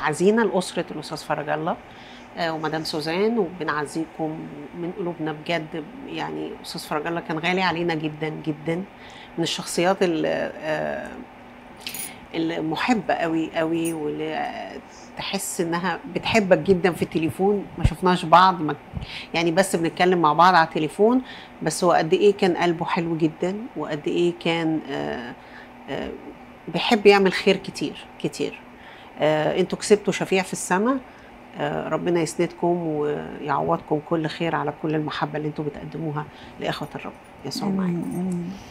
تعزينا لاسره الاستاذ فرج الله آه، ومدام سوزان وبنعزيكم من قلوبنا بجد يعني استاذ فرج الله كان غالي علينا جدا جدا من الشخصيات اللي آه، المحبه قوي قوي واللي تحس انها بتحبك جدا في التليفون ما شفناش بعض ما يعني بس بنتكلم مع بعض على التليفون بس هو قد ايه كان قلبه حلو جدا وقد ايه كان آه، آه، بيحب يعمل خير كتير كتير آه، انتوا كسبتوا شفيع في السماء آه، ربنا يسندكم ويعوضكم كل خير على كل المحبه اللي انتوا بتقدموها لاخوه الرب يسوع معاكم آمين آمين